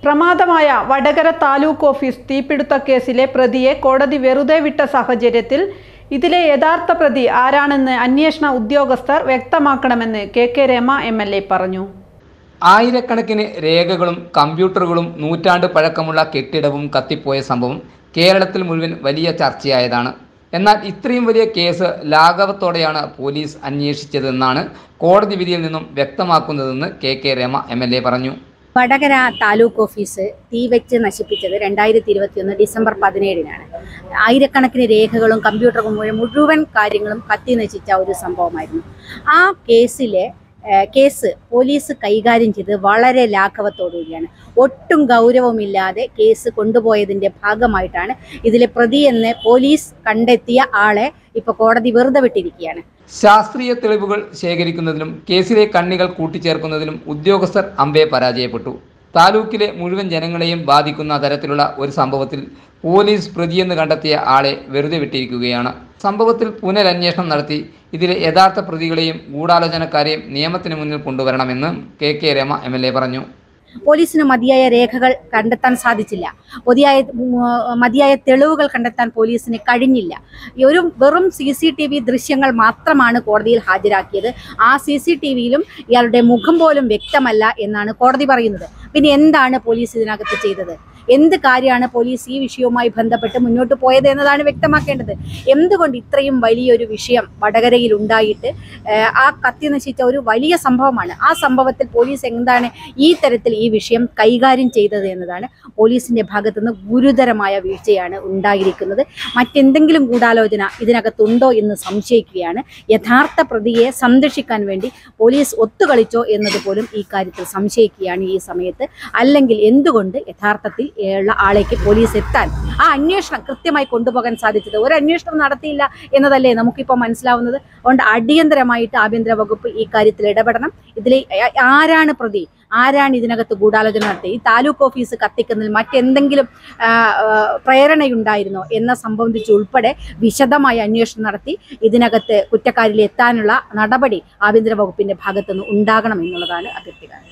പ്രമാദമായ Vadakara taluk office തീപിടുത്ത കേസിലെ പ്രതിയെ കോടതി വെറുതെ വിട്ട സാഹചര്യത്തിൽ ഇതിലെ യഥാർത്ഥ പ്രതി ആരാണെന്ന് അന്വേഷണ ഉദ്യോഗസ്ഥർ വ്യക്തമാക്കണമെന്ന് K K Rama M L A പറഞ്ഞു ആയിരക്കണക്കിന് രേഖകളും കമ്പ്യൂട്ടറുകളും നൂറ്റാണ്ട് പഴക്കമുള്ള കെട്ടിടവും കത്തിപ്പോയ സംഭവം കേരളത്തിൽ മുഴുവൻ വലിയ ചർച്ചയായതാണ് എന്നാൽ ഇത്രയും വലിയ കേസ് ലാഘവത്തോടെയാണ് പോലീസ് അന്വേഷിച്ചതെന്നാണ് കോടതി വിധിയിൽ നിന്നും വ്യക്തമാക്കുന്നതെന്ന് K K Rama M L A പറഞ്ഞു വടകര താലൂക്ക് ഓഫീസ് തീ വെച്ച് നശിപ്പിച്ചത് രണ്ടായിരത്തി ഇരുപത്തിയൊന്ന് ഡിസംബർ പതിനേഴിനാണ് ആയിരക്കണക്കിന് രേഖകളും കമ്പ്യൂട്ടറും മുഴുവൻ മുഴുവൻ കാര്യങ്ങളും കത്തി നശിച്ച ഒരു സംഭവമായിരുന്നു ആ കേസിലെ ഏഹ്, കേസ് പോലീസ് കൈകാര്യം ചെയ്ത് വളരെ ലാഘവത്തോടുകൂടിയാണ് ഒട്ടും ഗൗരവമില്ലാതെ കേസ് കൊണ്ടുപോയതിൻ്റെ ഭാഗമായിട്ടാണ് ഇതിലെ പ്രതി എന്ന് പോലീസ് കണ്ടെത്തിയ ആളെ ഇപ്പോൾ കോടതി വെറുതെ വിട്ടിരിക്കുകയാണ് ശാസ്ത്രീയ തെളിവുകൾ ശേഖരിക്കുന്നതിലും കേസിലെ കണ്ണികൾ കൂട്ടിച്ചേർക്കുന്നതിലും ഉദ്യോഗസ്ഥർ അമ്പെ പരാജയപ്പെട്ടു താലൂക്കിലെ മുഴുവൻ ജനങ്ങളെയും ബാധിക്കുന്ന തരത്തിലുള്ള ഒരു സംഭവത്തിൽ പോലീസ് പ്രതിയെന്ന് കണ്ടെത്തിയ ആളെ വെറുതെ വിട്ടിരിക്കുകയാണ് സംഭവത്തിൽ പുനരന്വേഷണം നടത്തി ഇതിലെ യഥാർത്ഥ പ്രതികളെയും ഗൂഢാലോചനക്കാരെയും നിയമത്തിന് മുന്നിൽ കൊണ്ടുവരണമെന്ന് K K Rama M L A പറഞ്ഞു പോലീസിന് മതിയായ രേഖകൾ കണ്ടെത്താൻ സാധിച്ചില്ല മതിയായ ഉം, മതിയായ തെളിവുകൾ കണ്ടെത്താൻ പോലീസിന് കഴിഞ്ഞില്ല ഈ ഒരു വെറും സി സി ടി വി ദൃശ്യങ്ങൾ മാത്രമാണ് കോടതിയിൽ ഹാജരാക്കിയത് ആ സി സി ടി വിയിലും ഇയാളുടെ മുഖം പോലും വ്യക്തമല്ല എന്നാണ് കോടതി പറയുന്നത് പിന്നെ എന്താണ് പോലീസ് ഇതിനകത്ത് ചെയ്തത് എന്ത് കാര്യമാണ് പോലീസ് ഈ വിഷയവുമായി ബന്ധപ്പെട്ട് മുന്നോട്ട് പോയത് എന്നതാണ് വ്യക്തമാക്കേണ്ടത് എന്തുകൊണ്ട് ഇത്രയും വലിയൊരു വിഷയം വടകരയിൽ ഉണ്ടായിട്ട് ഏഹ്, ആ കത്തി നശിച്ച ഒരു വലിയ സംഭവമാണ് ആ സംഭവത്തിൽ പോലീസ് എന്താണ് ഈ തരത്തിൽ ഈ വിഷയം കൈകാര്യം ചെയ്തത് എന്നതാണ് പോലീസിന്റെ ഭാഗത്തു നിന്ന് ഗുരുതരമായ വീഴ്ചയാണ് ഉണ്ടായിരിക്കുന്നത് മറ്റെന്തെങ്കിലും ഗൂഢാലോചന ഇതിനകത്തുണ്ടോ എന്ന് സംശയിക്കുകയാണ് യഥാർത്ഥ പ്രതിയെ സംരക്ഷിക്കാൻ വേണ്ടി പോലീസ് ഒത്തുകളിച്ചോ എന്നത് പോലും ഈ കാര്യത്തിൽ സംശയിക്കുകയാണ് ഈ സമയത്ത് അല്ലെങ്കിൽ എന്തുകൊണ്ട് യഥാർത്ഥത്തിൽ ഉള്ള ആളേക്ക് പോലീസ് എത്താൻ ആ അന്വേഷണം കൃത്യമായി കൊണ്ടുപോകാൻ സാധിച്ചത് ഒരു അന്വേഷണം നടത്തിയില്ല എന്നതല്ലേ നമുക്കിപ്പോൾ മനസ്സിലാവുന്നത് അതുകൊണ്ട് അടിയന്തരമായിട്ട് ആഭ്യന്തര വകുപ്പ് ഈ കാര്യത്തിൽ ഇടപെടണം ഇതിൽ ആരാണ് പ്രതി ആരാണ് ഇതിനകത്ത് ഗൂഢാലോചന നടത്തി ഈ താലൂക്ക് ഓഫീസ് കത്തിക്കുന്നതിൽ മറ്റെന്തെങ്കിലും ആ, ആ, പ്രേരണയുണ്ടായിരുന്നോ എന്ന സംബന്ധിച്ച് ഉൾപ്പെടെ വിശദമായ അന്വേഷണം നടത്തി ഇതിനകത്ത് കുറ്റക്കാരിൽ എത്താനുള്ള നടപടി ആഭ്യന്തര വകുപ്പിന്റെ ഭാഗത്തുനിന്ന് ഉണ്ടാകണം എന്നുള്ളതാണ് അഭ്യർത്ഥിക്കുന്നത്